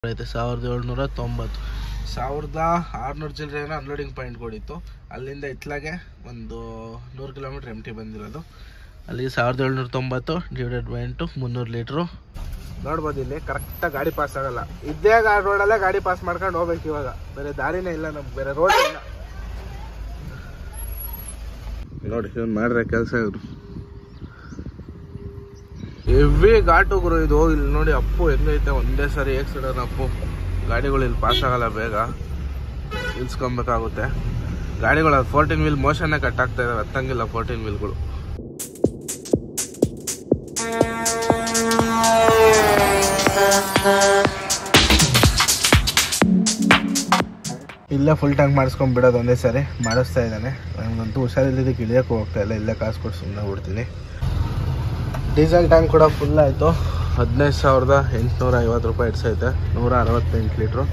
ಐತೆ ಸಾವಿರದ ಏಳ್ನೂರ ತೊಂಬತ್ತು ಸಾವಿರದ ಆರುನೂರು ಚಿಲ್ಲರೆನ ಅನ್ಲೋಡಿಂಗ್ ಪಾಯಿಂಟ್ ಕೊಡಿತ್ತು ಅಲ್ಲಿಂದ ಇತ್ಲಾಗೆ ಒಂದು ನೂರು ಕಿಲೋಮೀಟ್ರ್ ಎಮ್ ಟಿ ಬಂದಿರೋದು ಅಲ್ಲಿಗೆ ಸಾವಿರದ ಏಳ್ನೂರ ತೊಂಬತ್ತು ಡಿವೈಡೆಡ್ ಬೈ ಎಂಟು ಮುನ್ನೂರು ಲೀಟ್ರು ನೋಡ್ಬೋದು ಇಲ್ಲಿ ಕರೆಕ್ಟಾಗಿ ಗಾಡಿ ಪಾಸ್ ಆಗಲ್ಲ ಇದ್ದೇ ಗಾಡಿ ರೋಡಲ್ಲೇ ಗಾಡಿ ಪಾಸ್ ಮಾಡ್ಕೊಂಡು ಹೋಗ್ಬೇಕು ಇವಾಗ ಬೇರೆ ದಾರಿನೇ ಇಲ್ಲ ನಮ್ಗೆ ಬೇರೆ ರೋಡ್ ಇಲ್ಲ ನೋಡಿ ಇವ್ನು ಮಾಡಿದ್ರೆ ಕೆಲಸ ಇವರು ಹೆವಿ ಘಾಟು ಗುರು ಇದು ಇಲ್ಲಿ ನೋಡಿ ಅಪ್ಪು ಹೆಂಗೈತೆ ಒಂದೇ ಸರಿ ಆಕ್ಸಿಡೆಂಟ್ ಅಪ್ಪು ಗಾಡಿಗಳು ಇಲ್ಲಿ ಪಾಸ್ ಆಗಲ್ಲ ಬೇಗ ನಿಲ್ಸ್ಕೊಬೇಕಾಗುತ್ತೆ ಗಾಡಿಗಳು ಫೋರ್ಟೀನ್ ವೀಲ್ ಮೋಷನ್ನೇ ಕಟ್ ಆಗ್ತಾ ಇದಾವೆ ಹತ್ತಂಗಿಲ್ಲ ಫೋರ್ಟೀನ್ ವೀಲ್ಗಳು ಇಲ್ಲೇ ಫುಲ್ ಟ್ಯಾಂಕ್ ಮಾಡಿಸ್ಕೊಂಡ್ ಬಿಡೋದು ಒಂದೇ ಸರಿ ಮಾಡಿಸ್ತಾ ಇದ್ದಾನೆ ನನಗಂತೂ ಹುಷಾರಿಲ್ಲದಕ್ಕೆ ಇಳಿಯೋಕೆ ಹೋಗ್ತಾ ಇಲ್ಲ ಇಲ್ಲೇ ಕಾಸು ಕೊಟ್ಟು ಸುಮ್ಮನೆ ಬಿಡ್ತೀನಿ ಡೀಸೆಲ್ ಟ್ಯಾಂಕ್ ಕೂಡ ಫುಲ್ ಆಯಿತು ಹದಿನೈದು ಸಾವಿರದ ಎಂಟುನೂರ ಐವತ್ತು ರೂಪಾಯಿ ಇಡ್ಸೈತೆ ನೂರ ಅರವತ್ತೆಂಟು ಲೀಟ್ರು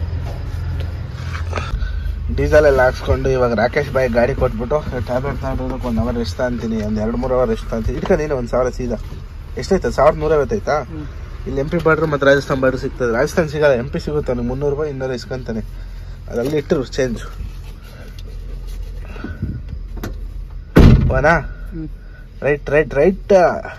ಡೀಸೆಲ್ ಎಲ್ಲ ಹಾಕ್ಸ್ಕೊಂಡು ಇವಾಗ ರಾಕೇಶ್ ಬಾಯಿ ಗಾಡಿ ಕೊಟ್ಬಿಟ್ಟು ಟ್ಯಾಬ್ಲೆಟ್ ತಗೊಂಡೋದಕ್ಕೆ ಒಂದು ಅವರ್ ರೆಸ್ಟ್ ಅಂತೀನಿ ಒಂದು ಎರಡು ಮೂರು ಅವರ್ ರೆಸ್ಟ್ ಅಂತೀನಿ ಇಟ್ಕೊಂಡು ನೀನು ಒಂದು ಸಾವಿರ ಸೀದಾ ಎಷ್ಟೈತೆ ಸಾವಿರದ ನೂರೈವತ್ತೈತಾ ಇಲ್ಲಿ ಎಂ ಪಿ ಬಾರ್ಡ್ರ್ ಮತ್ತು ರಾಜಸ್ಥಾನ್ ಬಾರ್ಡ್ರ್ ಸಿಗ್ತದೆ ರಾಜಸ್ಥಾನ್ ಸಿಗಲ್ಲ ಎಂ ಪಿ ಸಿಗುತ್ತೆ ಅವ್ನಿಗೆ ಮುನ್ನೂರು ರೂಪಾಯಿ ಇನ್ನೂರು ಇಸ್ಕೊಂತಾನೆ ಅದಲ್ಲಿ ಇಟ್ಟರು ಚೇಂಜ್ ವನಾ ರೈಟ್ ರೈಟ್ ರೈಟ್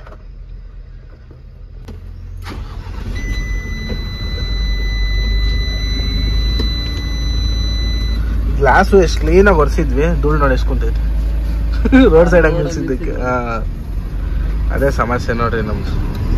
ಗ್ಲಾಸು ಎಷ್ಟು ಕ್ಲೀನಾಗಿ ಒರೆಸಿದ್ವಿ ಧೂಳು ನೋಡಿ ಎಷ್ಟು ಕುಂತೈತೆ ರೋಡ್ ಸೈಡ್ ಹಂಗೆ ನಿಲ್ಸಿದ್ದಕ್ಕೆ ಹಾ ಅದೇ ಸಮಸ್ಯೆ ನೋಡ್ರಿ ನಮ್ದು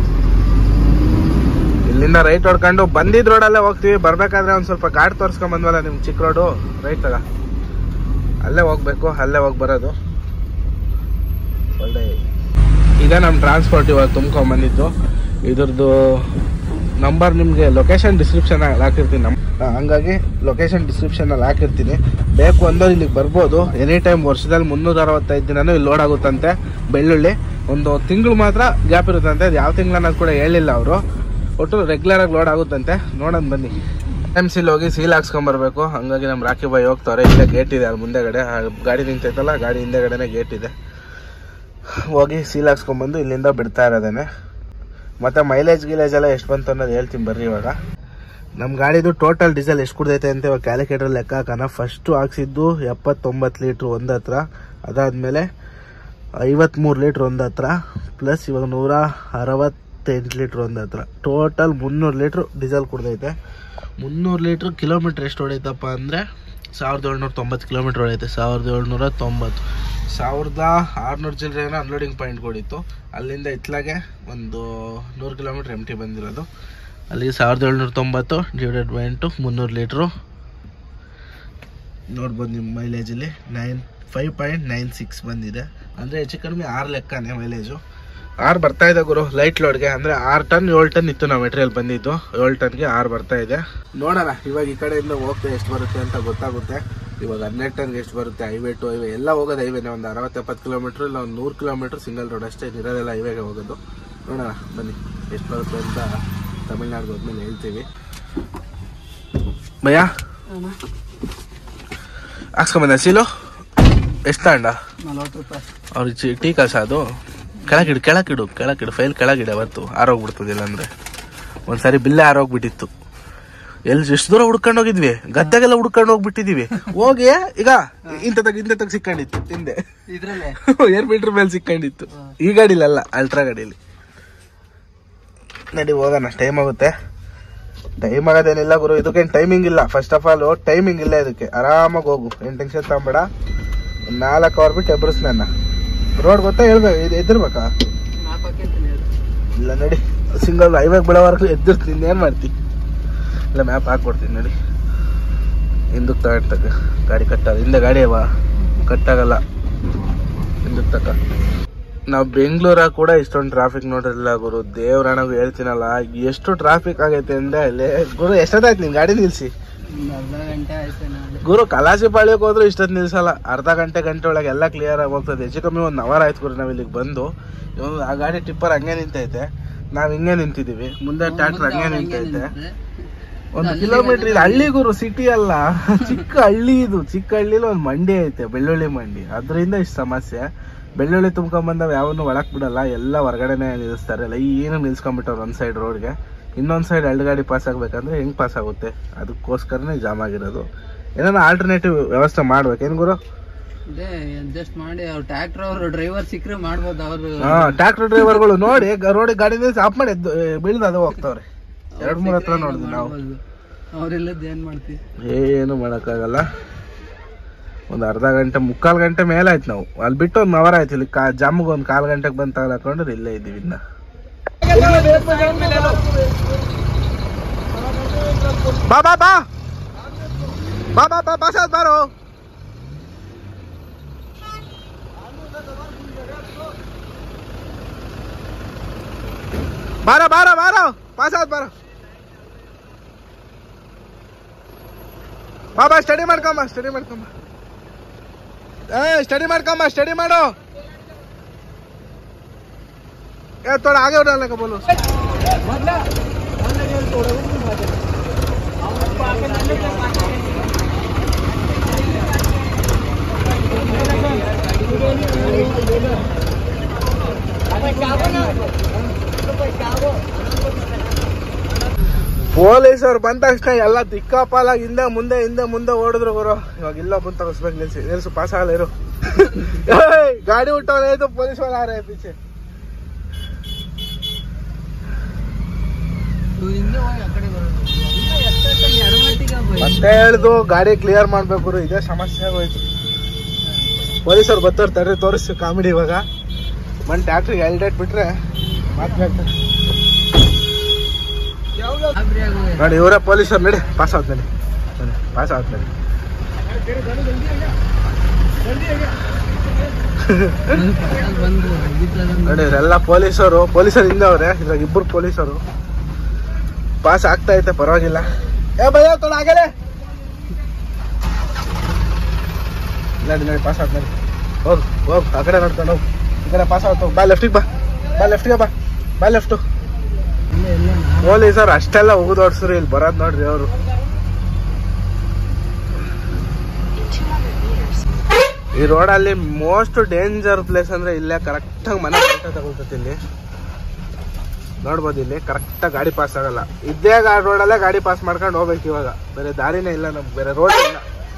ಇಲ್ಲಿಂದ ರೈಟ್ ಹೊಡ್ಕೊಂಡು ಬಂದಿದ್ ರೋಡಲ್ಲೇ ಹೋಗ್ತೀವಿ ಬರ್ಬೇಕಾದ್ರೆ ಒಂದ್ ಸ್ವಲ್ಪ ಗಾಡಿ ತೋರ್ಸ್ಕೊಂಡ್ ಬಂದ್ವಲ್ಲ ನಿಮ್ ಚಿಕ್ಕ ರೋಡು ರೈಟ್ ತಗ ಅಲ್ಲೇ ಹೋಗ್ಬೇಕು ಅಲ್ಲೇ ಹೋಗಿ ಬರೋದು ಒಳ್ಳೆ ಈಗ ನಮ್ಮ ಟ್ರಾನ್ಸ್ಪೋರ್ಟ್ ಇವಾಗ ತುಂಬ್ಕೊಂಡ್ ಬಂದಿದ್ದು ಇದ್ರದ್ದು ನಂಬರ್ ನಿಮಗೆ ಲೊಕೇಶನ್ ಡಿಸ್ಕ್ರಿಪ್ಷನ್ ಹಾಕಿರ್ತೀನಿ ನಮ್ ಆ, ಹಂಗಾಗಿ ಲೊಕೇಶನ್ ಡಿಸ್ಕ್ರಿಪ್ಷನ್ ಅಲ್ಲಿ ಹಾಕಿರ್ತೀನಿ ಬೇಕು ಅಂದವ್ರು ಇಲ್ಲಿಗೆ ಬರ್ಬೋದು ಎನಿ ಟೈಮ್ ವರ್ಷದಲ್ಲಿ ಮುನ್ನೂರ ಅರವತ್ತೈದು ದಿನನೂ ಇಲ್ಲಿ ಲೋಡ್ ಆಗುತ್ತಂತೆ ಬೆಳ್ಳುಳ್ಳಿ ಒಂದು ತಿಂಗಳು ಮಾತ್ರ ಗ್ಯಾಪ್ ಇರುತ್ತಂತೆ ಅದು ಯಾವ ತಿಂಗಳು ಅನ್ನೋದು ಕೂಡ ಹೇಳಿಲ್ಲ ಅವರು ಒಟ್ಟು ರೆಗ್ಯುಲರ್ ಆಗಿ ಲೋಡ್ ಆಗುತ್ತಂತೆ ನೋಡೋಣ ಬನ್ನಿ ಎಮ್ ಸಿಲ್ ಹೋಗಿ ಸೀಲ್ ಹಾಕ್ಸ್ಕೊಂಬರ್ಬೇಕು ಹಂಗಾಗಿ ನಮ್ಮ ರಾಕಿ ಬಾಯಿ ಹೋಗ್ತಾರೆ ಇಲ್ಲೇ ಗೇಟ್ ಇದೆ ಅಲ್ಲಿ ಮುಂದೆಗಡೆ ಆ ಗಾಡಿ ನಿಂತೈತಲ್ಲ ಗಾಡಿ ಹಿಂದೆಗಡೆನೆ ಗೇಟ್ ಇದೆ ಹೋಗಿ ಸೀಲ್ ಹಾಕ್ಸ್ಕೊಂಬಂದು ಇಲ್ಲಿಂದ ಬಿಡ್ತಾ ಇರೋದೇನೆ ಮತ್ತೆ ಮೈಲೇಜ್ ಗಿಲೇಜ್ ಎಲ್ಲ ಎಷ್ಟು ಬಂತು ಅನ್ನೋದು ಹೇಳ್ತೀನಿ ಬರ್ರಿ ಇವಾಗ ನಮ್ಮ ಗಾಡಿದು ಟೋಟಲ್ ಡೀಸೆಲ್ ಎಷ್ಟು ಕುಡ್ದೈತೆ ಅಂತ ಇವಾಗ ಕ್ಯಾಲ್ಕುಲೇಟರ್ ಲೆಕ್ಕ ಹಾಕೋಣ ಫಸ್ಟು ಹಾಕ್ಸಿದ್ದು ಎಪ್ಪತ್ತೊಂಬತ್ತು ಲೀಟ್ರ್ ಒಂದು ಹತ್ರ ಅದಾದಮೇಲೆ ಐವತ್ಮೂರು ಲೀಟ್ರ್ ಒಂದು ಹತ್ರ ಪ್ಲಸ್ ಇವಾಗ ನೂರ ಅರವತ್ತೆಂಟು ಲೀಟ್ರ್ ಒಂದು ಹತ್ರ ಟೋಟಲ್ ಮುನ್ನೂರು ಲೀಟ್ರ್ ಡೀಸೆಲ್ ಕುಡ್ದೈತೆ ಮುನ್ನೂರು ಲೀಟ್ರ್ ಕಿಲೋಮೀಟ್ರ್ ಎಷ್ಟು ಹೊಡೈತಪ್ಪ ಅಂದರೆ ಸಾವಿರದ ಏಳ್ನೂರ ತೊಂಬತ್ತು ಕಿಲೋಮೀಟ್ರ್ ಹೊಡೈತೆ ಸಾವಿರದ ಏಳ್ನೂರ ತೊಂಬತ್ತು ಸಾವಿರದ ಆರುನೂರು ಚಿಲ್ಲರೆನ ಅನ್ಲೋಡಿಂಗ್ ಪಾಯಿಂಟ್ ಕೊಡಿತ್ತು ಅಲ್ಲಿಂದ ಇತ್ಲಾಗೆ ಒಂದು ನೂರು ಕಿಲೋಮೀಟ್ರ್ ಎಮ್ ಟಿ ಬಂದಿರೋದು ಅಲ್ಲಿಗೆ ಸಾವಿರದ ಏಳ್ನೂರ ತೊಂಬತ್ತು ಡಿವೈಡೆಡ್ ಬೈ ಎಂಟು ಮುನ್ನೂರು ಲೀಟ್ರು ನೋಡ್ಬೋದು ನಿಮ್ಮ ಮೈಲೇಜಲ್ಲಿ nine five point nine six ಬಂದಿದೆ ಅಂದರೆ ಹೆಚ್ಚು ಕಡಿಮೆ ಆರು ಲೆಕ್ಕನೇ ಮೈಲೇಜು ಆರು ಬರ್ತಾ ಇದೆ ಗುರು ಲೈಟ್ ಲೋಡ್ಗೆ ಅಂದರೆ ಆರು ಟನ್ ಏಳು ಟನ್ ಇತ್ತು ನಾವು ಮೆಟೀರಿಯಲ್ ಬಂದಿದ್ದು ಏಳು ಟನ್ಗೆ ಆರು ಬರ್ತಾ ಇದೆ ನೋಡೋಣ ಇವಾಗ ಈ ಕಡೆಯಿಂದ ಹೋಗ್ತಾ ಎಷ್ಟು ಬರುತ್ತೆ ಅಂತ ಗೊತ್ತಾಗುತ್ತೆ ಇವಾಗ ಹನ್ನೆರಡು ಟನ್ಗೆ ಎಷ್ಟು ಬರುತ್ತೆ ಹೈವೇ ಟು ಹೈವೇ ಎಲ್ಲ ಹೋಗೋದು ಹೈವೇನೆ ಒಂದು ಅರವತ್ತು ಎಪ್ಪತ್ತು ಕಿಲೋಮೀಟ್ರ್ ಇಲ್ಲ ಒಂದು ನೂರು ಕಿಲೋಮೀಟ್ರ್ ಸಿಂಗಲ್ ರೋಡ್ ಅಷ್ಟೇ ಇರೋದೆಲ್ಲ ಹೈವೇಗೆ ಹೋಗೋದು ನೋಡೋಣ ಬನ್ನಿ ಎಷ್ಟು ಬರುತ್ತೆ ಅಂತ ತಮಿಳ್ನಾಡಿಗೆ ಹೋದ್ಮೇಲೆ ಹೇಳ್ತೀವಿ ಭಯ್ಯ ಹಾಕ್ಸ್ಕೊಂಬಂದ ಸೀಲು ಎಷ್ಟು ತಗೊಂಡ ನಲ್ವತ್ತು ರೂಪಾಯಿ ಅವ್ರಿಗೆ ಟೀ ಕಾಸ ಅದು ಕೆಳಗಿಡು ಕೆಳಗಿಡು ಕೆಳಗಿಡು ಫೈಲ್ ಕೆಳಗಿಡ ಅವತ್ತು ಆರೋಗ್ಬಿಡ್ತದೆ ಇಲ್ಲಾಂದ್ರೆ ಒಂದ್ಸರಿ ಬಿಲ್ಲೇ ಆರೋಗ್ಬಿಟ್ಟಿತ್ತು ಎಲ್ಲಿ ಎಷ್ಟು ದೂರ ಹುಡ್ಕೊಂಡು ಹೋಗಿದ್ವಿ ಗದ್ದೆಗೆಲ್ಲ ಹುಡ್ಕೊಂಡು ಹೋಗ್ಬಿಟ್ಟಿದೀವಿ ಹೋಗಿ ಈಗ ಇಂಥ ತಗ ಇಂಥ ತಗ ಸಿಕ್ಕೊಂಡಿತ್ತು ಹಿಂದೆ ಇದ್ರಲ್ಲೇ ಏರ್ ಮೀಟರ್ ಮೇಲೆ ಸಿಕ್ಕೊಂಡಿತ್ತು ಈ ಗಾಡಿಲಲ್ಲ ಅಲ್ಟ್ರಾ ಗಾಡಿಲಿ ನಡಿ ಹೋಗೋಣ ಟೈಮ್ ಆಗುತ್ತೆ ಟೈಮ್ ಆಗೋದೇನಿಲ್ಲ ಗುರು ಇದಕ್ಕೇನು ಟೈಮಿಂಗ್ ಇಲ್ಲ ಫಸ್ಟ್ ಆಫ್ ಆಲ್ ಟೈಮಿಂಗ್ ಇಲ್ಲ ಇದಕ್ಕೆ ಆರಾಮಾಗಿ ಹೋಗು ಏನು ಟೆನ್ಷನ್ ತಗೊಂಬೇಡ ಒಂದು ನಾಲ್ಕು ಅವರ್ ಬಿಟ್ಟು ಎಬ್ರಿಸ್ ನನ್ನ ರೋಡ್ ಗೊತ್ತಾ ಹೇಳ್ಬೇಕು ಇದು ಎದ್ದಿರ್ಬೇಕಾ ನಾಲ್ಕಕ್ಕೆ ಅಂತೀನಿ ಹೇಳು. ಇಲ್ಲ ನಡಿ ಸಿಂಗಲ್ ಹೈವೇಗೆ ಬಿಡೋವರೆಗೂ ಎದ್ದಿರ್ತೀನಿ ಇನ್ನೇನು ಮಾಡ್ತಿ ಇಲ್ಲ ಮ್ಯಾಪ್ ಹಾಕ್ಕೊಡ್ತೀನಿ ನಡಿ ಹಿಂದಕ್ಕೆ ತಗೊಳ್ತಕ್ಕ ಗಾಡಿ ಕಟ್ಟಾಗ ಹಿಂದೆ ಗಾಡಿ ಅವ ಕಟ್ಟಾಗಲ್ಲ ಹಿಂದಕ್ಕೆ ತಕ್ಕ ನಾವು ಬೆಂಗಳೂರಾಗ ಕೂಡ ಇಷ್ಟೊಂದು ಟ್ರಾಫಿಕ್ ನೋಡಿರಲಿಲ್ಲ ಗುರು ದೇವ್ರಣಗೂ ಹೇಳ್ತೀನಲ್ಲ ಎಷ್ಟು ಟ್ರಾಫಿಕ್ ಆಗೈತೆ ಅಂದ್ರೆ ಅಲ್ಲಿ ಗುರು ಎಷ್ಟೊತ್ತಾಯ್ತು ನಿನ್ ಗಾಡಿ ನಿಲ್ಸಿ ಒಂದು ಅರ್ಧ ಗಂಟೆ ಆಯ್ತು ನಾನು ಗುರು ಕಲಾಸಿ ಪಾಳ್ಯಕ್ಕೆ ಹೋದ್ರು ಇಷ್ಟೊತ್ತು ನಿಲ್ಸಲ್ಲ ಅರ್ಧ ಗಂಟೆ ಗಂಟೆ ಒಳಗೆ ಎಲ್ಲ ಕ್ಲಿಯರ್ ಆಗಿ ಹೋಗ್ತದೆ ಹೆಚ್ಚು ಕಮ್ಮಿ ಒಂದು ಅವರ್ ಆಯ್ತು ಗುರು ನಾವು ಇಲ್ಲಿಗೆ ಬಂದು ಇವಾಗ ಆ ಗಾಡಿ ಟಿಪ್ಪರ್ ಹಂಗೆ ನಿಂತೈತೆ ನಾವ್ ಹಿಂಗೆ ನಿಂತಿದೀವಿ ಮುಂದೆ ಟ್ರ್ಯಾಕ್ಟರ್ ಹಂಗೆ ನಿಂತೈತೆ ಒಂದು ಕಿಲೋಮೀಟರ್ ಇದು ಹಳ್ಳಿ ಗುರು ಸಿಟಿ ಅಲ್ಲ ಚಿಕ್ಕ ಹಳ್ಳಿ ಇದು ಚಿಕ್ಕ ಹಳ್ಳಿಲಿ ಒಂದು ಮಂಡಿ ಐತೆ ಬೆಳ್ಳುಳ್ಳಿ ಮಂಡಿ ಅದರಿಂದ ಇಷ್ಟು ಸಮಸ್ಯೆ ಬೆಳ್ಳುಳ್ಳಿ ತುಂಬ್ಕೊಂಡ್ ಬಂದವ್ ಯಾವನು ಒಳಕ್ ಬಿಡಲ್ಲ ಎಲ್ಲ ಹೊರಗಡೆನೆ ನಿಲ್ಲಿಸ್ತಾರೆ ಎಲ್ಲ ಏನು ನಿಲ್ಸ್ಕೊಂಡ್ಬಿಟ್ಟವ್ರು ಒಂದ್ ಸೈಡ್ ರೋಡ್ಗೆ ಇನ್ನೊಂದು ಸೈಡ್ ಎರಡು ಗಾಡಿ ಪಾಸ್ ಆಗಬೇಕಂದ್ರೆ ಹೆಂಗೆ ಪಾಸ್ ಆಗುತ್ತೆ ಅದಕ್ಕೋಸ್ಕರನೇ ಜಾಮ್ ಆಗಿರೋದು ಏನಾರ ಆಲ್ಟರ್ನೇಟಿವ್ ವ್ಯವಸ್ಥೆ ಮಾಡ್ಬೇಕೇನು ಗುರು ಅದೇ ಅಡ್ಜಸ್ಟ್ ಮಾಡಿ ಅವ್ರು ಟ್ರ್ಯಾಕ್ಟರ್ ಅವರು ಡ್ರೈವರ್ ಸಿಕ್ಕರೆ ಮಾಡ್ಬೋದು ಅವರು ಹಾ ಟ್ರ್ಯಾಕ್ಟರ್ ಡ್ರೈವರ್ಗಳು ನೋಡಿ ರೋಡಿಗೆ ಗಾಡಿ ನಿಲ್ಸಿ ಆಫ್ ಮಾಡಿ ಎದ್ದು ಬೀಳ್ದು ಅದು ಹೋಗ್ತಾವ್ರೆ ಎರಡು ಮೂರು ಹತ್ರ ನೋಡಿದ್ವಿ ನಾವು ಅವ್ರೆಲ್ಲದ್ ಏನ್ ಮಾಡ್ತೀವಿ ಏನು ಮಾಡೋಕ್ಕಾಗಲ್ಲ ಒಂದು ಅರ್ಧ ಗಂಟೆ ಮುಕ್ಕಾಲು ಗಂಟೆ ಮೇಲೆ ಆಯ್ತು ನಾವು ಅಲ್ಲಿ ಬಿಟ್ಟು ಒಂದು ಅವರ್ ಆಯ್ತು ಇಲ್ಲಿ ಕಾ ಜಾಮ್ಗೆ ಒಂದು ಕಾಲು ಗಂಟೆಗೆ ಬಂದು ತಗೊಳಕೊಂಡ್ರೆ ಇಲ್ಲೇ ಇದ್ದೀವಿ ಇನ್ನ ಬಾ ಬಾ ಬಾ ಬಾ ಬಾ ಬಾ ಬಸ್ ಬಾರೋ ಬಾರೋ ಬಾರೋ ಬಾರೋ ಪಾಸ್ ಆದ್ ಬಾರೋ ಬಾ ಬಾ ಸ್ಟಡಿ ಮಾಡ್ಕೊಂಬ ಸ್ಟಡಿ ಮಾಡ್ಕೊಂಬ ಏ ಸ್ಟಡಿ ಮಾಡ್ಕೊಂಬ ಸ್ಟಡಿ ಮಾಡು ಏ ತೋಡ ಆगे उड़ाने का बोलो ಪೊಲೀಸರು ಬಂದ ತಕ್ಷಣ ಎಲ್ಲ ದಿಕ್ಕಾಪಾಲಾಗಿ ಹಿಂದೆ ಮುಂದೆ ಹಿಂದೆ ಮುಂದೆ ಓಡಿದ್ರು ಗುರು ಇವಾಗ ಇಲ್ಲ ಬಂದು ತಗಸ್ಬೇಕು ನಿಲ್ಸಿ ನಿಲ್ಸು ಪಾಸ್ ಆಗಲ್ಲ ಇರು ಏಯ್, ಗಾಡಿ ಉಟ್ಟವನೇ ಇದು ಪೊಲೀಸ್ ವಾಲ ಆ ರहे पीछे ಹಿಂದೆ ಹೋಗಿ ಆ ಕಡೆ ಬರೋದು ಇಲ್ಲ, ಎಷ್ಟೊತ್ತಾಗಿ ಎಡವಟ್ಟಿಗೆ ಬೈ. ಮತ್ತೆ ಹೇಳ್ದು ಗಾಡಿ ಕ್ಲಿಯರ್ ಮಾಡ್ಬೇಕು ಗುರು ಇದೇ ಸಮಸ್ಯೆ ಆಗೋಯ್ತು ಪೊಲೀಸರು ಬರ್ತಾರೆ ತಡ್ರಿ ತೋರಿಸ್ತೀವಿ ಕಾಮಿಡಿ ಇವಾಗ ಮನ್ ಟ್ಯಾಕ್ಟ್ರಿಗೆ ಎಲ್ಡೇಟ್ ಬಿಟ್ರೆ ಮಾತಾಡ್ತಾರೆ ಗಾಬರಿ ಆಗೋಗಿದೆ. ನೋಡಿ ಇವರೇ ಪೊಲೀಸರು ನಡಿ ಪಾಸ್ ಆತ್ ನಡಿ ಪಾಸ್ ಆತ್ ನಡಿ ಪಕ್ಕದಲ್ಲಿ ಬಂದು ಇದ್ರಲ್ಲಿ ನೋಡಿ ಇವರೆಲ್ಲ ಪೊಲೀಸರು ಪೊಲೀಸರು ಹಿಂದೆ ಅವ್ರೆ ಇದ್ರಾಗ ಇಬ್ಬರು ಪೊಲೀಸರು ಪಾಸ್ ಆಗ್ತಾ ಐತೆ ಪರವಾಗಿಲ್ಲ ಏ ಭಯ ತೊಡ ಆಗಲೇ ನಡಿ ನಡಿ ಪಾಸ್ ಆತ್ ನಡಿ ಹೋಗ್ ಹೋಗ್ ಆ ಕಡೆ ನೋಡ್ಕೊಂಡು ಹೋಗ್ ಈ ಕಡೆ ಪಾಸ್ ಆಯ್ತು ಬಾ ಲೆಫ್ಟಿಗೆ ಬಾ ಬಾ ಲೆಫ್ಟಿಗೆ ಬಾ ಬಾ ಲೆಫ್ಟು ಇಲ್ಲ ಇಲ್ಲ ನಾ- ಪೊಲೀಸರು ಅಷ್ಟೆಲ್ಲ ಉಗಿದೋಡ್ಸ್ರು ಇಲ್ಲಿ ಬರೋದ್ ನೋಡ್ರಿ ಅವರು ಈ ರೋಡಲ್ಲಿ ಮೋಸ್ಟ್ ಡೇಂಜರ್ ಪ್ಲೇಸ್ ಅಂದ್ರೆ ಇಲ್ಲೇ ಕರೆಕ್ಟಾಗಿ ಮನೆ ಕರೆಕ್ಟ್ ತಗೊಳ್ತೈತಿ ಇಲ್ಲಿ ನೋಡ್ಬೋದು ಇಲ್ಲಿ ಕರೆಕ್ಟಾಗಿ ಗಾಡಿ ಪಾಸ್ ಆಗಲ್ಲ ಇದೇ ಗಾ ರೋಡಲ್ಲೇ ಗಾಡಿ ಪಾಸ್ ಮಾಡ್ಕೊಂಡು ಹೋಗ್ಬೇಕು ಇವಾಗ ಬೇರೆ ದಾರಿನೇ ಇಲ್ಲ ನಮ್ಗೆ ಬೇರೆ ರೋಡ್ ಇಲ್ಲ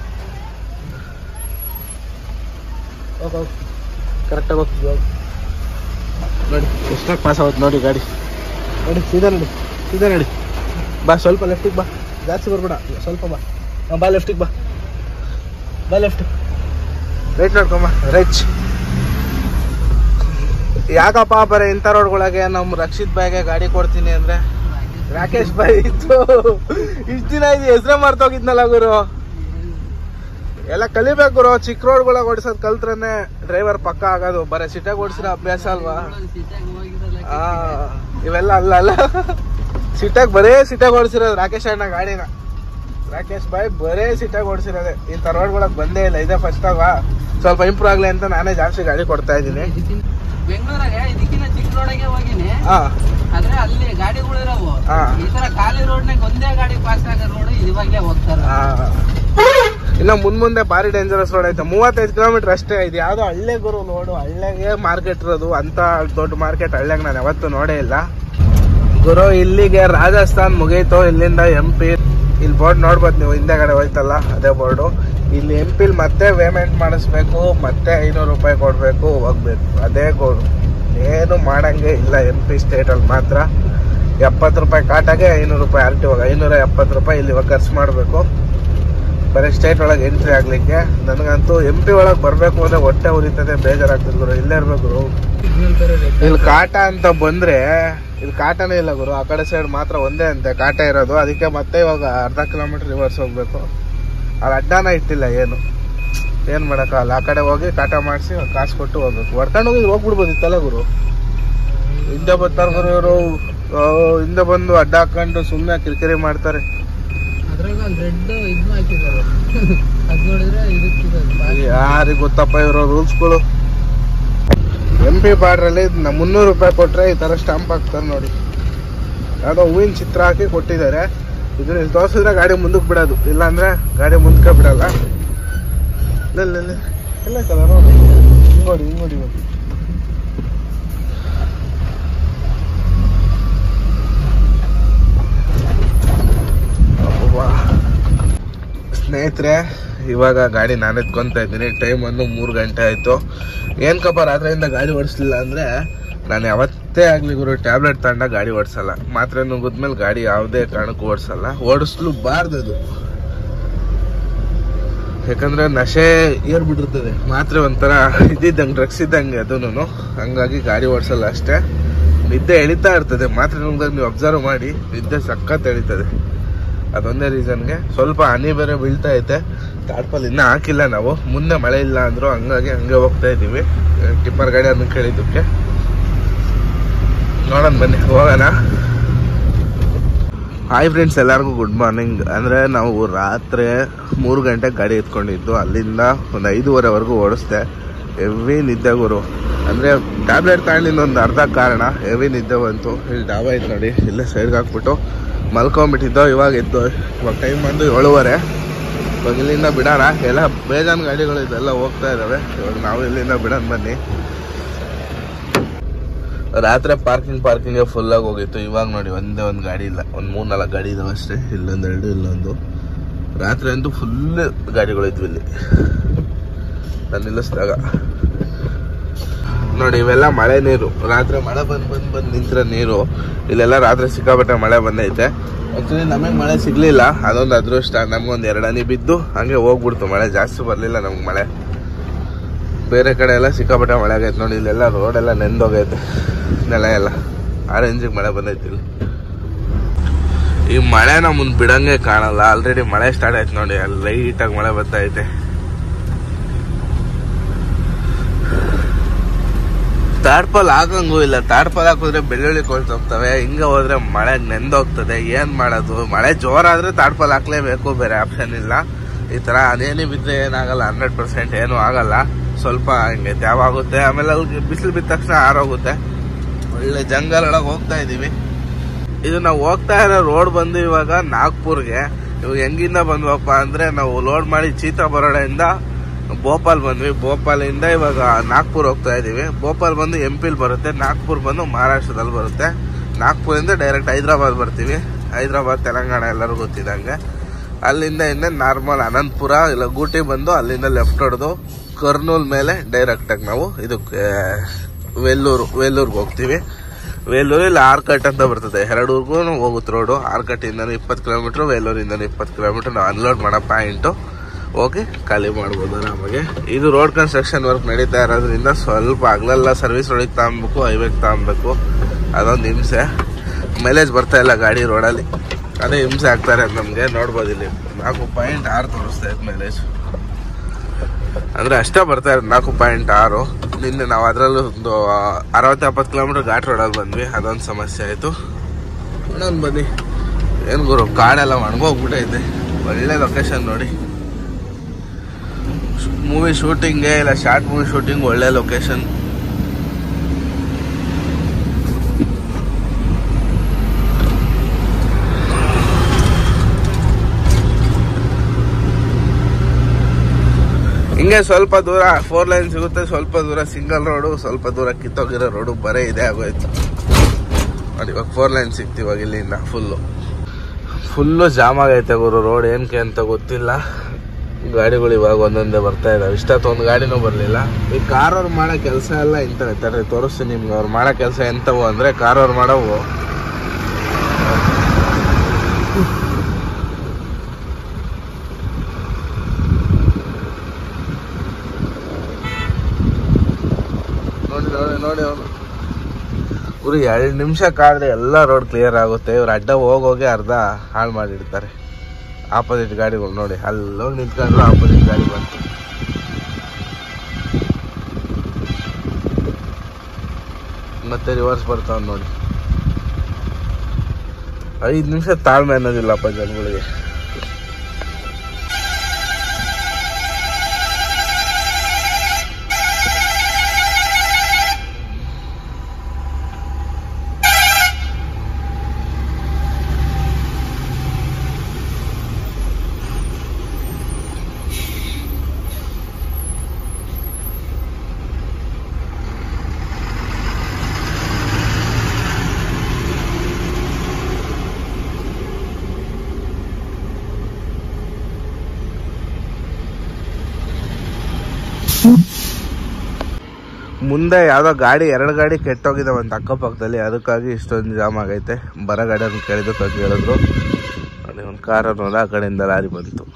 ಹೋಗ್ ಹೋಗ್ ಕರೆಕ್ಟಾಗಿ ಹೋಗ್ತೀವಿ ಹೋಗ್ ನೋಡಿ ಎಷ್ಟಾಗಿ ಪಾಸ್ ಆಗುತ್ತೆ ನೋಡಿ ಗಾಡಿ ನೋಡಿ ಸೀದಾ ನಡಿ ಸೀದಾ ನಡಿ ಬಾ ಸ್ವಲ್ಪ ಲೆಫ್ಟಿಗೆ ಬಾ ಜಾಸ್ತಿ ಬರ್ಬೇಡ ಸ್ವಲ್ಪ ಬಾ ಹಾ, ಬಾ ಲೆಫ್ಟಿಗೆ ಬಾ ಬಾ ಲೆಫ್ಟ್ ರೈಟ್ ನೋಡ್ಕೊಂಬ ರೈಟ್ ಯಾಕಪ್ಪ ಬರೀ ಇಂಥ ರೋಡ್ಗಳಿಗೆ ನಮ್ಮ ರಕ್ಷಿತ್ ಬಾಯ್ಗೆ ಗಾಡಿ ಕೊಡ್ತೀನಿ ಅಂದ್ರೆ ರಾಕೇಶ್ ಬಾಯ್ ಇತ್ತು ಇಷ್ಟು ದಿನ ಇದು ಹೆಸ್ರೇ ಮರ್ತೋಗಿದ್ನಲ್ಲ ಗುರು ಎಲ್ಲ ಕಲಿಬೇಕು ಗುರು ಚಿಕ್ಕ ರೋಡ್ಗಳಾಗ ಓಡಿಸೋದು ಕಲ್ತ್ರನೆ ಡ್ರೈವರ್ ಪಕ್ಕ ಆಗೋದು ಬರೀ ಸಿಟಾಗಿ ಓಡಿಸಿರೋ ಅಭ್ಯಾಸ ಅಲ್ವಾ ಸಿಟ್ಟಾಗಿ ಹೋಗಿರಲ್ಲ ಆ, ಇವೆಲ್ಲ ಅಲ್ಲ ಅಲ್ಲ ಸಿಟ್ಟಾಗಿ ಬರೇ ಸಿಟ್ಟಾಗಿ ಓಡಿಸಿರೋದು ರಾಕೇಶ್ ಅಣ್ಣ ಗಾಡಿನ ರಾಕೇಶ್ ಬಾಯ್ ಬರೇ ಸಿಟ್ಟಾಗಿ ಓಡಿಸಿರೋದೆ ಇಂಥ ರೋಡ್ಗಳಕ್ಕೆ ಬಂದೇ ಇಲ್ಲ ಇದೇ ಫಸ್ಟ್ ಅಲ್ವಾ ಸ್ವಲ್ಪ ಇಂಪ್ರೂವ್ ಆಗ್ಲಿ ಅಂತ ನಾನೇ ಜಾಸ್ತಿ ಗಾಡಿ ಕೊಡ್ತಾ ಇದ್ದೀನಿ ಇದಕ್ಕಿಂತ ಬೆಂಗಳೂರಾಗ ಇದಕ್ಕಿಂತ ಚಿಕ್ಕ ರೋಡಾಗೆ ಹೋಗಿನಿ ಹಾ ಆದ್ರೆ ಅಲ್ಲಿ ಗಾಡಿಗಳಿರವು ಹಾ. ಈ ತರ ಖಾಲಿ ರೋಡ್ನಾಗ ಒಂದೇ ಗಾಡಿ ಪಾಸ್ ಆಗೋ ರೋಡ್ ಇವಾಗೆ ಹೋಗ್ತಾರ ಆ. ಇನ್ನ ಮುಂದ್ ಮುಂದೆ ಭಾರಿ ಡೇಂಜರಸ್ ರೋಡ್ ಐತೆ ಮೂವತ್ತೈದು ಕಿಲೋಮೀಟರ್ ಅಷ್ಟೇ ಇದು ಯಾವ್ದೋ ಹಳ್ಳೆ ಗುರು ನೋಡು ಹಳ್ಳೆಗೆ ಮಾರ್ಕೆಟ್ ಇರೋದು ಅಂತ ದೊಡ್ಡ ಮಾರ್ಕೆಟ್ ಹಳ್ಳೆಗೆ ನಾನು ಯಾವತ್ತೂ ನೋಡೇ ಇಲ್ಲ ಗುರು ಇಲ್ಲಿಗೆ ರಾಜಸ್ಥಾನ್ ಮುಗೀತು ಇಲ್ಲಿಂದ ಎಂ ಪಿ ಇಲ್ಲಿ ಬೋರ್ಡ್ ನೋಡ್ಬೋದು ನೀವು ಹಿಂದೆಗಡೆ ಹೋಯ್ತಲ್ಲ ಅದೇ ಬೋರ್ಡು ಇಲ್ಲಿ ಎಂ ಪಿಲ್ ಮತ್ತೆ ಪೇಮೆಂಟ್ ಮಾಡಿಸ್ಬೇಕು ಮತ್ತೆ ಐನೂರು ರೂಪಾಯಿ ಕೊಡಬೇಕು ಹೋಗ್ಬೇಕು ಅದೇ ಗೋಡು ಏನು ಮಾಡಂಗೆ ಇಲ್ಲ ಎಂ ಪಿ ಸ್ಟೇಟಲ್ಲಿ ಮಾತ್ರ ಎಪ್ಪತ್ತು ರೂಪಾಯಿ ಕಾಟಾಗೆ ಐನೂರು ರೂಪಾಯಿ ಆರ್ ಟಿ ಹೋಗ ಐನೂರ ಎಪ್ಪತ್ತು ರೂಪಾಯಿ ಇಲ್ಲಿ ಇವಾಗ ಖರ್ಚು ಮಾಡಬೇಕು ಬರೀ ಸ್ಟೇಟ್ ಒಳಗೆ ಎಂಟ್ರಿ ಆಗ್ಲಿಕ್ಕೆ ನನಗಂತೂ ಎಂ ಪಿ ಒಳಗೆ ಬರಬೇಕು ಅಂದ್ರೆ ಹೊಟ್ಟೆ ಉರಿತದೆ ಬೇಜಾರಾಗ್ತದೆ ಗುರು ಇಲ್ಲೇ ಇರ್ಬೇಕು ಗುರು ಇಲ್ಲಿ ಕಾಟ ಅಂತ ಬಂದ್ರೆ ಇಲ್ಲಿ ಕಾಟನೇ ಇಲ್ಲ ಗುರು ಆ ಕಡೆ ಸೈಡ್ ಮಾತ್ರ ಒಂದೇ ಅಂತೆ ಕಾಟ ಇರೋದು ಅದಕ್ಕೆ ಮತ್ತೆ ಇವಾಗ ಅರ್ಧ ಕಿಲೋಮೀಟರ್ ರಿವರ್ಸ್ ಹೋಗ್ಬೇಕು ಅಲ್ಲಿ ಅಡ್ಡಾನ ಇಟ್ಟಿಲ್ಲ ಏನು ಏನ್ ಮಾಡಕ್ಕಾಗಲ್ಲ ಆ ಕಡೆ ಹೋಗಿ ಕಾಟ ಮಾಡಿಸಿ ಕಾಸು ಕೊಟ್ಟು ಹೋಗ್ಬೇಕು ಹೊಡ್ಕೊಂಡು ಹೋಗಿ ಹೋಗ್ಬಿಡ್ಬೋದಿತ್ತಲ್ಲ ಗುರು ಹಿಂದೆ ಬರ್ತಾರೆ ಗುರು ಇವರು ಹಿಂದೆ ಬಂದು ಅಡ್ಡ ಹಾಕೊಂಡು ಸುಮ್ಮನೆ ಕಿರಿಕಿರಿ ಮಾಡ್ತಾರೆ ಅದ್ರಾಗ ಒಂದು ರೆಡ್ ಇದ್ನ ಹಾಕಿದ್ದಾರೆ ಅದ್ ನೋಡಿದ್ರೆ ಇದಕ್ಕಿದೆ ಯಾರಿಗೆ ಗೊತ್ತಪ್ಪ ಇರೋ ರೂಲ್ಸ್ಗಳು ಎಂ ಪಿ ಬಾರ್ಡ್ರಲ್ಲಿ ಮುನ್ನೂರು ರೂಪಾಯಿ ಕೊಟ್ರೆ ಈ ತರ ಸ್ಟಾಂಪ್ ಹಾಕ್ತಾರೆ ನೋಡಿ ಯಾವುದೋ ಹೂವಿನ ಚಿತ್ರ ಹಾಕಿ ಕೊಟ್ಟಿದ್ದಾರೆ ಇದನ್ನ ಇಲ್ಲಿ ತೋರಿಸಿದ್ರೆ ಗಾಡಿ ಮುಂದಕ್ಕೆ ಬಿಡೋದು ಇಲ್ಲಾಂದ್ರೆ ಗಾಡಿ ಮುಂದಕ್ಕೆ ಬಿಡಲ್ಲ ಇಲ್ಲ ಇಲ್ಲ ಇಲ್ಲ ಇಲ್ಲ ಕಲರ್ ಹಿಂಗ್ ನೋಡಿ ಹಿಂಗ್ ನೋಡಿ ಇವಾಗ. ಸ್ನೇಹಿತರೆ ಇವಾಗ ಗಾಡಿ ನಾನು ಎತ್ಕೊಂತ ಇದ್ದೀನಿ ಟೈಮ್ ಒಂದು ಮೂರು ಗಂಟೆ ಆಯಿತು ಏನಕ್ಕಪ್ಪ ರಾತ್ರಿಯಿಂದ ಗಾಡಿ ಓಡಿಸ್ಲಿಲ್ಲ ಅಂದರೆ ನಾನು ಯಾವತ್ತೇ ಆಗಲಿ ಗುರು ಟ್ಯಾಬ್ಲೆಟ್ ತಗೊಂಡ ಗಾಡಿ ಓಡಿಸಲ್ಲ ಮಾತ್ರೆ ನುಗ್ಗಿದ್ಮೇಲೆ ಗಾಡಿ ಯಾವುದೇ ಕಾರಣಕ್ಕೂ ಓಡಿಸಲ್ಲ ಓಡಿಸ್ಲು ಬಾರ್ದದು ಯಾಕಂದ್ರೆ ನಶೆ ಏರ್ಬಿಟ್ಟಿರ್ತದೆ ಮಾತ್ರೆ ಒಂಥರ ಇದ್ದಿದ್ದಂಗೆ ಡ್ರಗ್ಸ್ ಇದ್ದಂಗೆ ಅದೂ ಹಂಗಾಗಿ ಗಾಡಿ ಓಡಿಸಲ್ಲ ಅಷ್ಟೇ ನಿದ್ದೆ ಎಳಿತಾ ಇರ್ತದೆ ಮಾತ್ರೆ ನುಗ್ದಾಗ ನೀವು ಅಬ್ಸರ್ವ್ ಮಾಡಿ ನಿದ್ದೆ ಸಖತ್ ಎಳಿತದೆ ಅದೊಂದೇ ರೀಸನ್ಗೆ ಸ್ವಲ್ಪ ಹನಿ ಬೇರೆ ಬೀಳ್ತಾ ಐತೆ ತಾಡ್ಪಲ್ ಇನ್ನೂ ಹಾಕಿಲ್ಲ ನಾವು ಮುಂದೆ ಮಳೆ ಇಲ್ಲ ಅಂದ್ರು ಹಂಗಾಗಿ ಹಂಗೆ ಹೋಗ್ತಾ ಇದ್ದೀವಿ ಟಿಪ್ಪರ್ ಗಾಡಿ ಅದನ್ನ ಕೇಳಿದ್ದಕ್ಕೆ ನೋಡೋಣ ಬನ್ನಿ ಹೋಗೋಣ ಹಾಯ್ ಫ್ರೆಂಡ್ಸ್ ಎಲ್ಲರಿಗೂ ಗುಡ್ ಮಾರ್ನಿಂಗ್ ಅಂದರೆ ನಾವು ರಾತ್ರಿ ಮೂರು ಗಂಟೆಗೆ ಗಾಡಿ ಎತ್ಕೊಂಡಿದ್ದು ಅಲ್ಲಿಂದ ಒಂದು ಐದೂವರೆವರೆಗೂ ಓಡಿಸ್ದೆ ಹೆವಿ ನಿದ್ದೆ ಗುರು ಅಂದರೆ ಟ್ಯಾಬ್ಲೆಟ್ ತಗೊಂಡಿದ್ದು ಒಂದು ಅರ್ಧ ಕಾರಣ ಹೆವಿ ನಿದ್ದೆ ಬಂತು ಇಲ್ಲಿ ಡಾಬಾ ಐತೆ ನೋಡಿ ಇಲ್ಲೇ ಸೈಡ್ಗೆ ಹಾಕ್ಬಿಟ್ಟು ಮಲ್ಕೊಂಬಿಟ್ಟಿದ್ದೋ ಇವಾಗ ಎದ್ದು ಇವಾಗ ಟೈಮ್ ಬಂದು ಏಳುವರೆ ಇವಾಗ ಇಲ್ಲಿಂದ ಬಿಡೋಣ ಎಲ್ಲ ಬೇಜಾನ್ ಗಾಡಿಗಳು ಇದೆಲ್ಲ ಹೋಗ್ತಾ ಇದ್ದಾವೆ ಇವಾಗ ನಾವು ಇಲ್ಲಿಂದ ಬಿಡೋಣ ಬನ್ನಿ ರಾತ್ರಿ ಪಾರ್ಕಿಂಗ್ ಪಾರ್ಕಿಂಗ್ ಫುಲ್ ಆಗಿ ಹೋಗಿತ್ತು ಇವಾಗ ನೋಡಿ ಒಂದೇ ಒಂದು ಗಾಡಿ ಇಲ್ಲ ಒಂದು ಮೂರ್ ನಾಲ್ಕು ಗಾಡಿ ಇದಾವೆ ಅಷ್ಟೇ ಇಲ್ಲೊಂದು ಎರಡು ಇಲ್ಲೊಂದು ರಾತ್ರಿ ಅಂತೂ ಫುಲ್ ಗಾಡಿಗಳು ಇದ್ವು ಇಲ್ಲಿ ನಾನು ನಿಲ್ಲಿಸಿದಾಗ ನೋಡಿ ಇವೆಲ್ಲ ಮಳೆ ನೀರು ರಾತ್ರಿ ಮಳೆ ಬಂದ್ ಬಂದ್ ಬಂದ್ ನಿಂತಿರೋ ನೀರು ಇಲ್ಲೆಲ್ಲ ರಾತ್ರಿ ಸಿಕ್ಕಾಪಟ್ಟೆ ಮಳೆ ಬಂದೈತೆ ಆಕ್ಚುಲಿ ನಮಗೆ ಮಳೆ ಸಿಗ್ಲಿಲ್ಲ ಅದೊಂದು ಅದೃಷ್ಟ ನಮ್ಗೊಂದು ಎರಡು ಹನಿ ಬಿದ್ದು ಹಂಗೆ ಹೋಗ್ಬಿಡ್ತು ಮಳೆ ಜಾಸ್ತಿ ಬರಲಿಲ್ಲ ನಮ್ಗೆ ಮಳೆ ಬೇರೆ ಕಡೆ ಎಲ್ಲ ಸಿಕ್ಕಾಪಟ್ಟೆ ಮಳೆ ಆಗೈತೆ ನೋಡಿ ಇಲ್ಲೆಲ್ಲ ರೋಡ್ ಎಲ್ಲ ನೆಂದೋಗೈತೆ ನೆಲ ಎಲ್ಲ ಆ ರೇಂಜಿಗೆ ಮಳೆ ಬಂದೈತಿ ಇಲ್ಲಿ ಈ ಮಳೆನ ಮುಂದ್ ಬಿಡಂಗೆ ಕಾಣಲ್ಲ ಆಲ್ರೆಡಿ ಮಳೆ ಸ್ಟಾರ್ಟ್ ಆಯ್ತು ನೋಡಿ ಅಲ್ಲಿ ಲೈಟಾಗಿ ಮಳೆ ಬರ್ತಾ ಐತೆ ತಾಡ್ಪಲ್ ಹಾಕಂಗೂ ಇಲ್ಲ ತಾಡ್ಪಲ್ ಹಾಕಿದ್ರೆ ಬೆಳ್ಳುಳ್ಳಿ ಕೊಳ್ತೋಗ್ತವೆ ಹಿಂಗೆ ಹೋದ್ರೆ ಮಳೆ ನೆಂದೋಗ್ತದೆ ಏನ್ ಮಾಡೋದು ಮಳೆ ಜೋರಾದ್ರೆ ತಾಡ್ಪಲ್ ಹಾಕ್ಲೇಬೇಕು ಬೇರೆ ಆಪ್ಷನ್ ಇಲ್ಲ ಈ ತರ ಅದೇನೇ ಬಿದ್ರೆ ಏನಾಗಲ್ಲ ಹಂಡ್ರೆಡ್ ಪರ್ಸೆಂಟ್ ಏನು ಆಗಲ್ಲ ಸ್ವಲ್ಪ ಹಿಂಗೆ ತ್ಯಾವ ಆಗುತ್ತೆ ಆಮೇಲೆ ಅಲ್ಲಿ ಬಿಸಿಲು ಬಿದ್ದ ತಕ್ಷಣ ಆರೋಗುತ್ತೆ ಒಳ್ಳೆ ಜಂಗಲ್ ಒಳಗೆ ಹೋಗ್ತಾ ಇದೀವಿ ಇದು ನಾವು ಹೋಗ್ತಾ ಇರೋ ರೋಡ್ ಬಂದು ಇವಾಗ ನಾಗ್ಪುರ್ಗೆ ಇವಾಗ ಹೆಂಗಿಂದ ಬಂದ್ವಪ್ಪ ಅಂದ್ರೆ ನಾವು ಲೋಡ್ ಮಾಡಿ ಚೀತಾ ಬರೋಡೆಯಿಂದ ಭೋಪಾಲ್ ಬಂದ್ವಿ ಭೋಪಾಲಿಂದ ಇವಾಗ ನಾಗ್ಪುರ್ ಹೋಗ್ತಾ ಇದೀವಿ ಭೋಪಾಲ್ ಬಂದು ಎಂ ಪಿಲ್ ಬರುತ್ತೆ ನಾಗ್ಪುರ್ ಬಂದು ಮಹಾರಾಷ್ಟ್ರದಲ್ಲಿ ಬರುತ್ತೆ ನಾಗ್ಪುರಿಂದ ಡೈರೆಕ್ಟ್ ಹೈದ್ರಾಬಾದ್ ಬರ್ತೀವಿ ಹೈದ್ರಾಬಾದ್ ತೆಲಂಗಾಣ ಎಲ್ಲರೂ ಗೊತ್ತಿದ್ದಂಗೆ ಅಲ್ಲಿಂದ ಇನ್ನೇ ನಾರ್ಮಲ್ ಅನಂತಪುರ ಇಲ್ಲ ಗೂಟಿ ಬಂದು ಅಲ್ಲಿಂದ ಲೆಫ್ಟ್ ಹೊಡೆದು ಕರ್ನೂಲ್ ಮೇಲೆ ಡೈರೆಕ್ಟ್ ಆಗಿ ನಾವು ಇದಕ್ಕೆ ವೆಲ್ಲೂರು ವೆಲ್ಲೂರ್ಗೆ ಹೋಗ್ತೀವಿ ವೇಲೂರು ಇಲ್ಲ ಆರ್ಕಟ್ ಅಂತ ಬರ್ತದೆ ಎರಡೂರ್ಗೂ ಹೋಗುತ್ತೆ ರೋಡು ಆರ್ಕಟ್ಟಿಂದ ಇಪ್ಪತ್ತು ಕಿಲೋಮೀಟ್ರ್ ವೇಲೂರಿಂದ ಇಪ್ಪತ್ತು ಕಿಲೋಮೀಟ್ರ್ ನಾವು ಅನ್ಲೋಡ್ ಮಾಡೋ ಪಾಯಿಂಟು ಹೋಗಿ ಖಾಲಿ ಮಾಡ್ಬೋದು ಆರಾಮಾಗೆ ಇದು ರೋಡ್ ಕನ್ಸ್ಟ್ರಕ್ಷನ್ ವರ್ಕ್ ನಡೀತಾ ಇರೋದ್ರಿಂದ ಸ್ವಲ್ಪ ಹಗಲೆಲ್ಲ ಸರ್ವಿಸ್ ರೋಡಿಗೆ ತಗೊಬೇಕು ಹೈವೇಗೆ ತಗೊಬೇಕು ಅದೊಂದು ಹಿಂಸೆ ಮೈಲೇಜ್ ಬರ್ತಾ ಇಲ್ಲ ಗಾಡಿ ರೋಡಲ್ಲಿ ಅದೇ ಹಿಂಸೆ ಆಗ್ತಾರೆ ನಮಗೆ ನೋಡ್ಬೋದು ಇಲ್ಲಿ ನಾಲ್ಕು ಪಾಯಿಂಟ್ ಆರು ತೋರಿಸ್ತಾ ಇತ್ತು ಮೈಲೇಜ್ ಅಂದ್ರೆ ಅಷ್ಟೇ ಬರ್ತಾ ಇರೋದು ನಾಲ್ಕು ಪಾಯಿಂಟ್ ಆರು ನಿನ್ನೆ ನಾವು ಅದರಲ್ಲೂ ಒಂದು ಅರವತ್ತು ಎಪ್ಪತ್ತು ಕಿಲೋಮೀಟರ್ ಘಾಟ್ ರೋಡಲ್ಲಿ ಬಂದ್ವಿ ಅದೊಂದು ಸಮಸ್ಯೆ ಆಯಿತು ಇನ್ನೊಂದು ಬನ್ನಿ ಏನು ಗುರು ಕಾಡೆಲ್ಲ ಒಣಗೋಗ್ಬಿಟ್ಟೈತೆ ಒಳ್ಳೆ ಲೊಕೇಶನ್ ನೋಡಿ ಮೂವಿ ಶೂಟಿಂಗ್ಗೆ ಇಲ್ಲ ಶಾರ್ಟ್ ಮೂವಿ ಶೂಟಿಂಗ್ ಒಳ್ಳೆ ಲೊಕೇಶನ್ ಹಿಂಗೆ ಸ್ವಲ್ಪ ದೂರ ಫೋರ್ ಲೈನ್ ಸಿಗುತ್ತೆ ಸ್ವಲ್ಪ ದೂರ ಸಿಂಗಲ್ ರೋಡು ಸ್ವಲ್ಪ ದೂರ ಕಿತ್ತೋಗಿರೋ ರೋಡು ಬರೇ ಇದೆ ಆಗೋಯ್ತು ನೋಡಿ ಇವಾಗ ಫೋರ್ ಲೈನ್ ಸಿಕ್ತು ಇವಾಗ ಇಲ್ಲಿಂದ ಫುಲ್ಲು ಫುಲ್ಲು ಜಾಮ್ ಆಗೈತೆ ಗುರು ರೋಡ್ ಏನಕ್ಕೆ ಅಂತ ಗೊತ್ತಿಲ್ಲ ಗಾಡಿಗಳು ಇವಾಗ ಒಂದೊಂದೇ ಬರ್ತಾ ಇದಾವೆ ಇಷ್ಟೊತ್ತು ಒಂದು ಗಾಡಿನೂ ಬರಲಿಲ್ಲ ಈ ಕಾರ್ ಅವ್ರು ಮಾಡೋ ಕೆಲಸ ಎಲ್ಲ ಇಂಥವೆ ತಡ್ರಿ ತೋರಿಸ್ತೀನಿ ನಿಮ್ಗೆ ಅವ್ರು ಮಾಡೋ ಕೆಲಸ ಎಂಥವು ಅಂದರೆ ಕಾರ್ ಅವ್ರು ಮಾಡೋವು ನೋಡಿ ನೋಡಿ ನೋಡಿ ಅವನು ಇವ್ರು ಎರಡು ನಿಮಿಷ ಕಾದ್ರೆ ಎಲ್ಲ ರೋಡ್ ಕ್ಲಿಯರ್ ಆಗುತ್ತೆ ಇವ್ರು ಅಡ್ಡ ಹೋಗೋಗಿ ಅರ್ಧ ಹಾಳು ಮಾಡಿರ್ತಾರೆ ಆಪೋಸಿಟ್ ಗಾಡಿಗಳು ನೋಡಿ ಅಲ್ಲೋಗಿ ನಿಂತ್ಕೊಂಡ್ರು ಆಪೋಸಿಟ್ ಗಾಡಿ ಬಂತು ಮತ್ತೆ ರಿವರ್ಸ್ ಬರ್ತಾವ ನೋಡಿ ಐದು ನಿಮಿಷ ತಾಳ್ಮೆ ಅನ್ನೋದಿಲ್ಲಪ್ಪ ಜನಗಳಿಗೆ ಮುಂದೆ ಯಾವ್ದೋ ಗಾಡಿ ಎರಡು ಗಾಡಿ ಕೆಟ್ಟೋಗಿದಾವೆ ಅಂತ ಅಕ್ಕಪಕ್ಕದಲ್ಲಿ ಅದಕ್ಕಾಗಿ ಇಷ್ಟೊಂದು ಜಾಮ್ ಆಗೈತೆ ಬರ ಗಾಡಿಯನ್ನು ಕೇಳಿದಕ್ಕಾಗಿ ಹೇಳಿದ್ರು ನೋಡಿ ಒಂದು ಕಾರ ನೋಡ ಆ ಕಡೆಯಿಂದ ಲಾರಿ ಬಂತು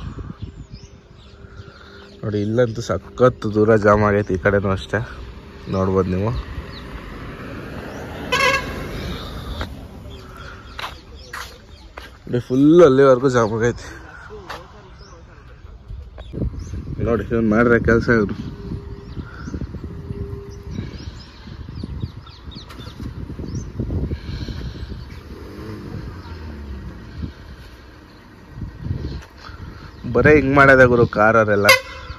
ನೋಡಿ ಇಲ್ಲಂತೂ ಸಖತ್ತು ದೂರ ಜಾಮ್ ಆಗೈತೆ ಈ ಕಡೆನೂ ಅಷ್ಟೇ ನೋಡ್ಬೋದು ನೀವು ನೋಡಿ ಫುಲ್ ಅಲ್ಲಿವರೆಗೂ ಜಾಮ್ ಆಗೈತೆ ನೋಡಿ ಇವ್ನು ಮಾಡಿದ್ರೆ ಕೆಲಸ ಇವರು ಬರೇ ಹಿಂಗ್ ಮಾಡದೆ ಗುರು ಕಾರರೆಲ್ಲ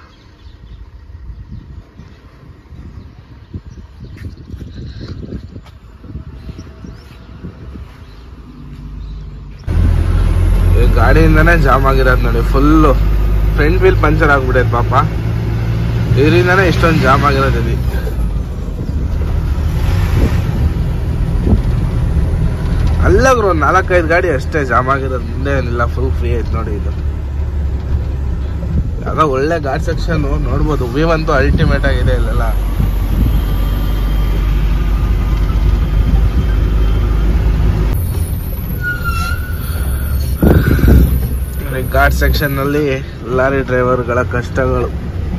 ಈ ಗಾಡಿಯಿಂದನೇ ಜಾಮ್ ಆಗಿರೋದು ನೋಡಿ ಫುಲ್ಲು ಫ್ರಂಟ್ ವೀಲ್ ಪಂಚರ್ ಆಗ್ಬಿಟ್ಟೈತೆ ಪಾಪ ಇದರಿಂದನೇ ಇಷ್ಟೊಂದು ಜಾಮ್ ಆಗಿರೋದು ಇದು ಅಲ್ಲ ಗುರು ಒಂದು ನಾಲ್ಕೈದು ಗಾಡಿ ಅಷ್ಟೇ ಜಾಮ್ ಆಗಿರೋದು ಮುಂದೆ ಏನಿಲ್ಲ ಫುಲ್ ಫ್ರೀ ಐತೆ ನೋಡಿ ಇದು ಯಾವ್ದೋ ಒಳ್ಳೆ ಗಾಡ್ ಸೆಕ್ಷನ್ ನೋಡ್ಬೋದು ವ್ಯೂ ಅಂತೂ ಅಲ್ಟಿಮೇಟ್ ಆಗಿದೆ ಇಲ್ಲೆಲ್ಲ ಘಾಟ್ ಸೆಕ್ಷನ್ ನಲ್ಲಿ ಲಾರಿ ಡ್ರೈವರ್ಗಳ ಕಷ್ಟಗಳು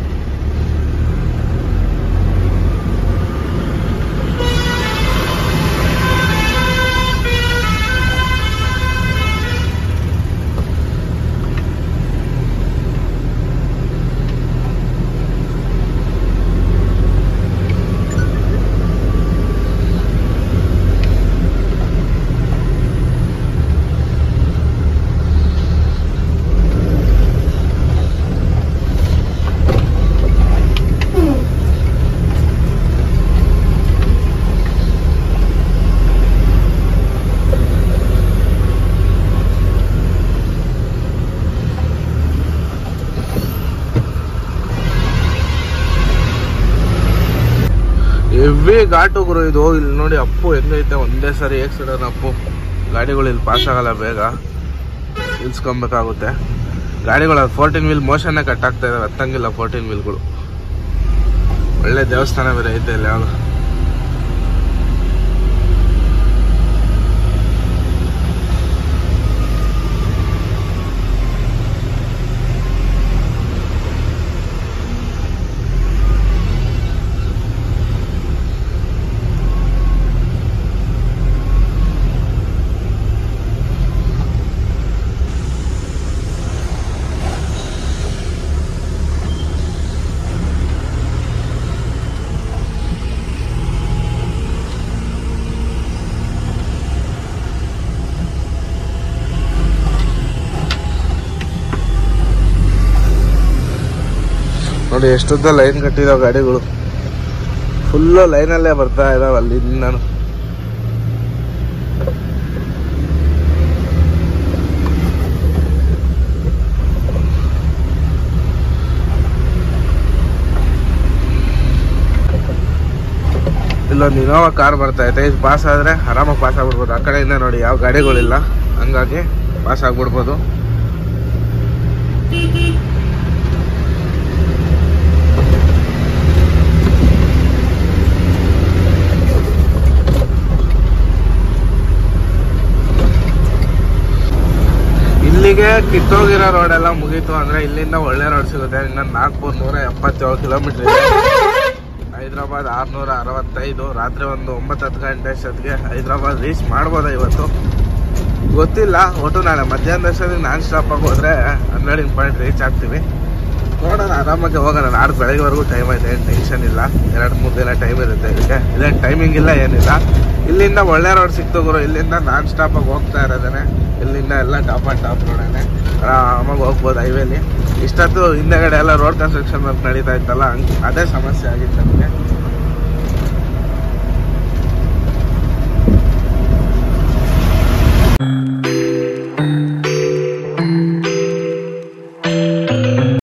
ಹೆವಿ ಘಾಟು ಗುರು ಇದು ಇಲ್ಲಿ ನೋಡಿ ಅಪ್ಪು ಹೆಂಗೈತೆ ಒಂದೇ ಸರಿ ಆಕ್ಸಿಡೆಂಟ್ ಅಪ್ಪು ಗಾಡಿಗಳು ಇಲ್ಲಿ ಪಾಸ್ ಆಗಲ್ಲ ಬೇಗ ನಿಲ್ಸ್ಕೊಬೇಕಾಗುತ್ತೆ ಗಾಡಿಗಳು ಫೋರ್ಟೀನ್ ವೀಲ್ ಮೋಷನ್ನೇ ಕಟ್ ಆಗ್ತಾ ಇದಾವೆ ಹತ್ತಂಗಿಲ್ಲ ಫೋರ್ಟೀನ್ ವೀಲ್ಗಳು ಒಳ್ಳೆ ದೇವಸ್ಥಾನ ಬೇರೆ ಐತೆ ಇಲ್ಲಿ ಯಾವ್ದು ನೋಡಿ ಎಷ್ಟುದ್ದ ಲೈನ್ ಕಟ್ಟಿದಾವ ಗಾಡಿಗಳು ಫುಲ್ಲು ಲೈನಲ್ಲೇ ಬರ್ತಾ ಇದಾವೆ ಅಲ್ಲಿಂದ ನಾನು ಇಲ್ಲೊಂದು ಇನೋವಾ ಕಾರ್ ಬರ್ತಾ ಐತೆ ಇದು ಪಾಸ್ ಆದ್ರೆ ಆರಾಮಾಗಿ ಪಾಸ್ ಆಗ್ಬಿಡ್ಬೋದು ಆ ಕಡೆಯಿಂದ ನೋಡಿ ಯಾವ ಗಾಡಿಗಳಿಲ್ಲ ಹಂಗಾಗಿ ಪಾಸ್ ಆಗ್ಬಿಡ್ಬೋದು ಇಲ್ಲಿಗೆ ಕಿತ್ತೋಗಿರೋ ರೋಡ್ ಎಲ್ಲ ಮುಗೀತು ಅಂದ್ರೆ ಇಲ್ಲಿಂದ ಒಳ್ಳೆ ರೋಡ್ ಸಿಗುತ್ತೆ ಇನ್ನ ನಾಲ್ಕುನೂರ ನೂರ ಎಪ್ಪತ್ತೇಳು ಕಿಲೋಮೀಟರ್ ಇದೆ ಹೈದ್ರಾಬಾದ್ ಆರ್ನೂರ ಅರವತ್ತೈದು ರಾತ್ರಿ ಒಂದು ಒಂಬತ್ತು ಹತ್ತು ಗಂಟೆ ಅಷ್ಟೊತ್ತಿಗೆ ಹೈದ್ರಾಬಾದ್ ರೀಚ್ ಮಾಡ್ಬೋದಾ ಇವತ್ತು ಗೊತ್ತಿಲ್ಲ ಒಟ್ಟು ನಾಳೆ ಮಧ್ಯಾಹ್ನ ಅಷ್ಟೊತ್ತಿಗೆ ನಾನ್ ಸ್ಟಾಪ್ ಆಗಿ ಹೋದ್ರೆ ಹನ್ನೆರಡು ಪಾಯಿಂಟ್ ರೀಚ್ ಆಗ್ತೀವಿ ನೋಡೋಣ ಆರಾಮಾಗಿ ಹೋಗೋಣ ನಾಡ್ದು ಬೆಳಗ್ಗೆವರೆಗೂ ಟೈಮ್ ಐತೆ ಏನು ಟೆನ್ಷನ್ ಇಲ್ಲ ಎರಡು ಮೂರು ದಿನ ಟೈಮ್ ಇರುತ್ತೆ ಇದಕ್ಕೆ ಇದೇನು ಟೈಮಿಂಗ್ ಇಲ್ಲ ಏನಿಲ್ಲ ಇಲ್ಲಿಂದ ಒಳ್ಳೆ ರೋಡ್ ಸಿಕ್ತು ಗುರು ಇಲ್ಲಿಂದ ನಾನ್ ಸ್ಟಾಪ್ ಆಗಿ ಹೋಗ್ತಾ ಇರೋದೇನೆ ಇಲ್ಲಿಂದ ಎಲ್ಲ ಟಾಪ್ ಆ್ಯಂಡ್ ಟಾಪ್ ರೋಡೇನೆ ಆರಾಮಾಗಿ ಹೋಗ್ಬೋದು ಹೈವೇಲಿ ಇಷ್ಟೊತ್ತು ಹಿಂದೆಗಡೆ ಎಲ್ಲ ರೋಡ್ ಕನ್ಸ್ಟ್ರಕ್ಷನ್ ವರ್ಕ್ ನಡೀತಾ ಇತ್ತಲ್ಲ ಹಂಗ್ ಅದೇ ಸಮಸ್ಯೆ ಆಗಿತ್ತು ನಮಗೆ